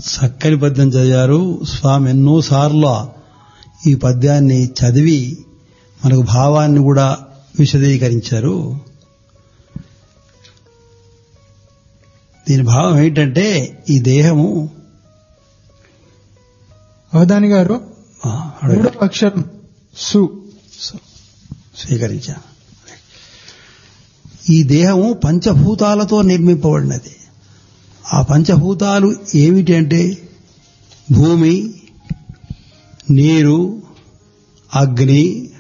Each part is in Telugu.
చక్కని పద్యం చదివారు స్వామి ఎన్నోసార్లు ఈ పద్యాన్ని చదివి మనకు భావాన్ని కూడా విశదీకరించారు దీని భావం ఏంటంటే ఈ దేహము అవధాని గారు ఆ, అడగండి. మూడవ అక్షరం సు స్వీకరించాను ఈ దేహము పంచభూతాలతో నిర్మింపబడినది ఆ పంచభూతాలు ఏమిటి అంటే భూమి నీరు అగ్ని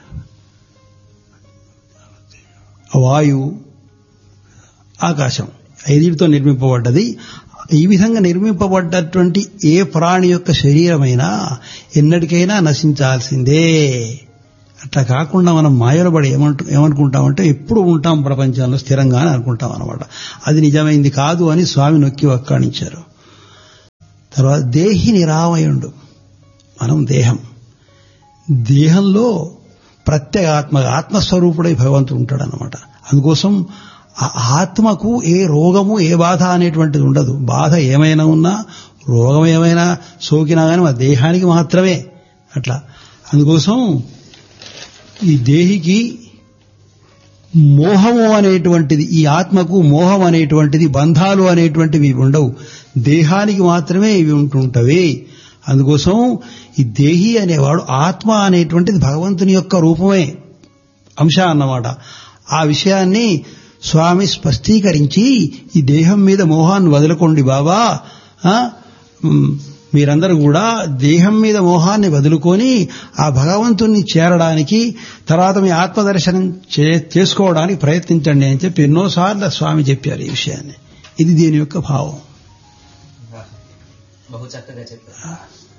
వాయువు ఆకాశం ఐదుటితో నిర్మింపబడ్డది ఈ విధంగా నిర్మింపబడ్డటువంటి ఏ ప్రాణి యొక్క శరీరమైనా ఎన్నటికైనా నశించాల్సిందే అట్లా కాకుండా మనం మాయలో పడి ఏమంటు ఏమనుకుంటామంటే ఎప్పుడు ఉంటాం ప్రపంచంలో స్థిరంగా అని అనుకుంటాం అనమాట అది నిజమైంది కాదు అని స్వామి నొక్కి వక్కాణించారు తర్వాత దేహి నిరామయుండు మనం దేహం దేహంలో ప్రత్యేగాత్మ ఆత్మస్వరూపుడై భగవంతుడు ఉంటాడు అనమాట అందుకోసం ఆ ఆత్మకు ఏ రోగము ఏ బాధ అనేటువంటిది ఉండదు బాధ ఏమైనా ఉన్నా రోగం ఏమైనా సోకినా కానీ మా దేహానికి మాత్రమే అట్లా అందుకోసం ఈ దేహికి మోహము అనేటువంటిది ఈ ఆత్మకు మోహం అనేటువంటిది బంధాలు అనేటువంటివి ఉండవు దేహానికి మాత్రమే ఇవి ఉంటుంటవి అందుకోసం ఈ దేహి అనేవాడు ఆత్మ అనేటువంటిది భగవంతుని యొక్క రూపమే అంశ అన్నమాట ఆ విషయాన్ని స్వామి స్పష్టీకరించి ఈ దేహం మీద మోహాన్ని వదులుకోండి బాబా ఆ, మ్, మీరందరూ కూడా దేహం మీద మోహాన్ని వదులుకొని ఆ భగవంతుణ్ణి చేరడానికి తర్వాత మీ ఆత్మదర్శనం చే- చేసుకోవడానికి ప్రయత్నించండి అని చెప్పి ఎన్నోసార్లు స్వామి చెప్పారు ఈ విషయాన్ని ఇది దీని యొక్క భావం బహు చక్కగా చెప్పారు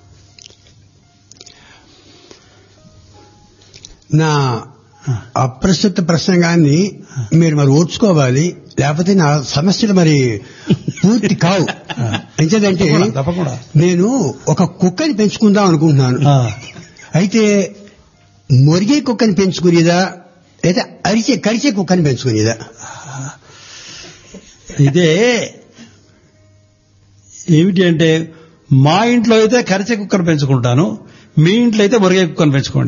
నా అప్రస్తుత ప్రసంగాన్ని మీరు మరి ఓర్చుకోవాలి లేకపోతే నా సమస్యలు మరి పూర్తి కావు ఎంచేదంటే తప్పకుండా, తప్పకుండా. నేను ఒక కుక్కని పెంచుకుందాం అనుకుంటున్నాను ఆ, అయితే మొరిగే కుక్కని పెంచుకునేదా లేదా అరిచే కరిచే కుక్కని పెంచుకునేదా ఇదే ఏమిటి అంటే మా ఇంట్లో అయితే కరిచే కుక్కను పెంచుకుంటాను మీ ఇంట్లో అయితే మురిగే కుక్కను పెంచుకోండి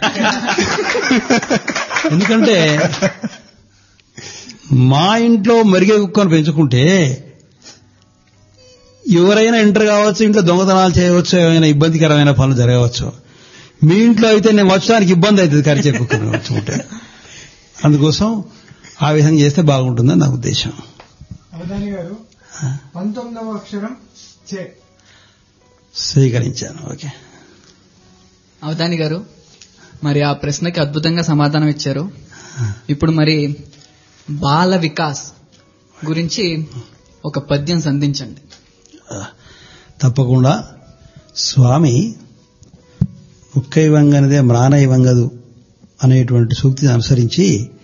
ఎందుకంటే మా ఇంట్లో మరిగే కుక్కను పెంచుకుంటే ఎవరైనా ఎంటర్ కావచ్చు ఇంట్లో దొంగతనాలు చేయవచ్చు ఏమైనా ఇబ్బందికరమైన పనులు జరగవచ్చు మీ ఇంట్లో అయితే నేను వచ్చడానికి ఇబ్బంది అవుతుంది కరిచే కుక్కను పెంచుకుంటే అందుకోసం ఆ విధంగా చేస్తే బాగుంటుందని నా ఉద్దేశం అవధాని గారు పంతొమ్మిదవ అక్షరం చే స్వీకరించాను ఓకే అవధాని గారు మరి ఆ ప్రశ్నకి అద్భుతంగా సమాధానం ఇచ్చారు ఇప్పుడు మరి బాల వికాస్ గురించి ఒక పద్యం సంధించండి తప్పకుండా స్వామి ముక్కైవంగనదే మ్రానైవంగదు అనేటువంటి సూక్తిని అనుసరించి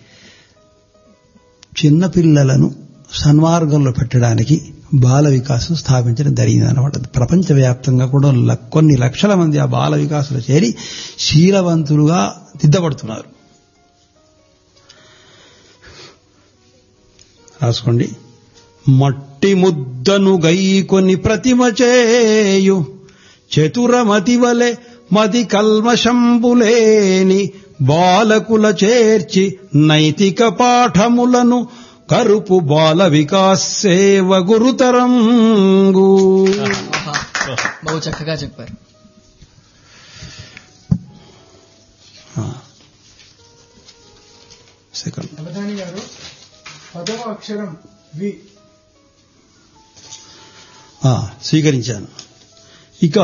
చిన్నపిల్లలను సన్మార్గంలో పెట్టడానికి బాల వికాసం స్థాపించడం జరిగింది అనమాట ప్రపంచవ్యాప్తంగా కూడా ల- కొన్ని లక్షల మంది ఆ బాల వికాసులు చేరి శీలవంతులుగా దిద్దపడుతున్నారు రాసుకోండి మట్టి ముద్దను గైకొని ప్రతిమ చేయు చతురమతి వలె మది కల్మషంబులేని బాలకుల చేర్చి నైతిక పాఠములను కరుపు బాల వికాస్ సేవ గురుతరంగు ఆహా, బహు చక్కగా చెప్పారు సెకండ్ అవధాని గారు పదవ అక్షరం వి ఆ, స్వీకరించాను ఇక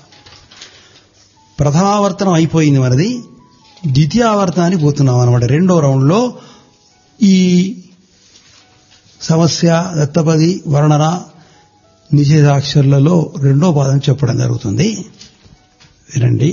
ప్రథమావర్తనం అయిపోయింది మనది ద్వితీయావర్తనానికి పోతున్నాం అనమాట రెండో రౌండ్లో ఈ సమస్య దత్తపది వర్ణన నిషేధాక్షరులలో రెండో పాదం చెప్పడం జరుగుతుంది వినండి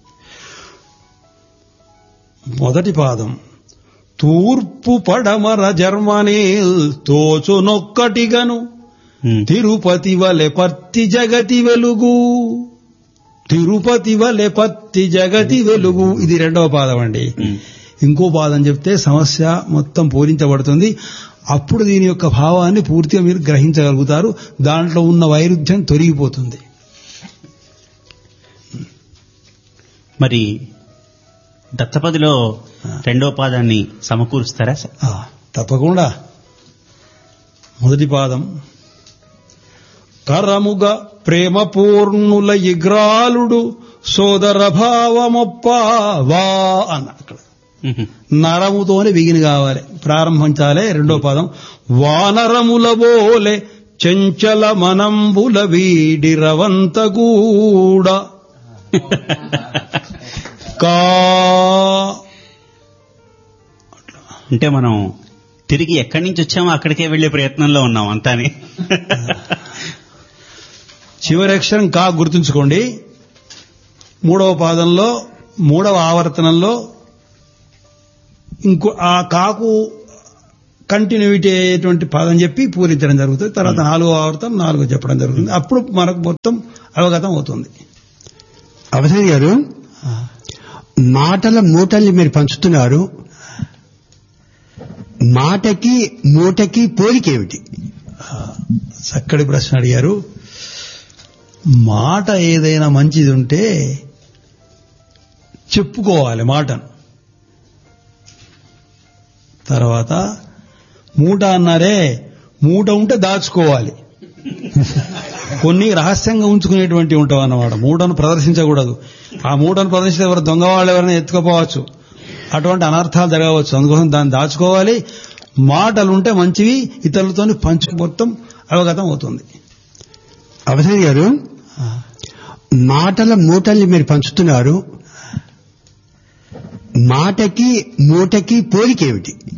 మొదటి పాదం తూర్పు పడమర జర్మనీల్ తోచునొక్కటిగను తిరుపతి వలె పత్తి జగతి వెలుగు తిరుపతి వలె పత్తి జగతి వెలుగు ఇది రెండవ పాదం అండి ఇంకో పాదం చెప్తే సమస్య మొత్తం పూరించబడుతుంది అప్పుడు దీని యొక్క భావాన్ని పూర్తిగా మీరు గ్రహించగలుగుతారు దాంట్లో ఉన్న వైరుధ్యం తొలగిపోతుంది మరి దత్తపదిలో రెండో పాదాన్ని సమకూరుస్తారా సార్ ఆ, తప్పకుండా మొదటి పాదం కరముగ ప్రేమ పూర్ణుల ఇగ్రాలుడు సోదర భావమొప్ప వా అన్న అక్కడ మ్మ్. నరముతోనే బిగిన కావాలి ప్రారంభించాలి రెండో పదం వానరముల బోలే చెంచల మనంబుల వీడిరవంత కూడా కా అంటే మనం తిరిగి ఎక్కడి నుంచి వచ్చామో అక్కడికే వెళ్లే ప్రయత్నంలో ఉన్నాం అంతాని చివరి అక్షరం కా గుర్తుంచుకోండి మూడవ పాదంలో మూడవ ఆవర్తనంలో ఇంకో ఆ కాకు కంటిన్యూటీ అయ్యేటువంటి పదం చెప్పి పూరించడం జరుగుతుంది తర్వాత నాలుగో ఆవర్తనం నాలుగో చెప్పడం జరుగుతుంది అప్పుడు మనకు మొత్తం అవగతం అవుతుంది అవధాని గారు మాటల మూటల్ని మీరు పంచుతున్నారు మాటకి మూటకి పోలికేమిటి చక్కటి ప్రశ్న అడిగారు మాట ఏదైనా మంచిది ఉంటే చెప్పుకోవాలి మాటను తర్వాత మూట అన్నారే మూట ఉంటే దాచుకోవాలి కొన్ని రహస్యంగా ఉంచుకునేటువంటి ఉంటావు అన్నమాట మూటను ప్రదర్శించకూడదు ఆ మూటను ప్రదర్శిస్తే ఎవరు దొంగ వాళ్ళు ఎవరైనా ఎత్తుకోపోవచ్చు అటువంటి అనర్థాలు జరగవచ్చు అందుకోసం దాన్ని దాచుకోవాలి మాటలు ఉంటే మంచివి ఇతరులతో పంచు మొత్తం అవగతం అవుతుంది అవధాని గారు మాటల మూటల్ని మీరు పంచుతున్నారు మాటకి మూటకి పోలికేమిటి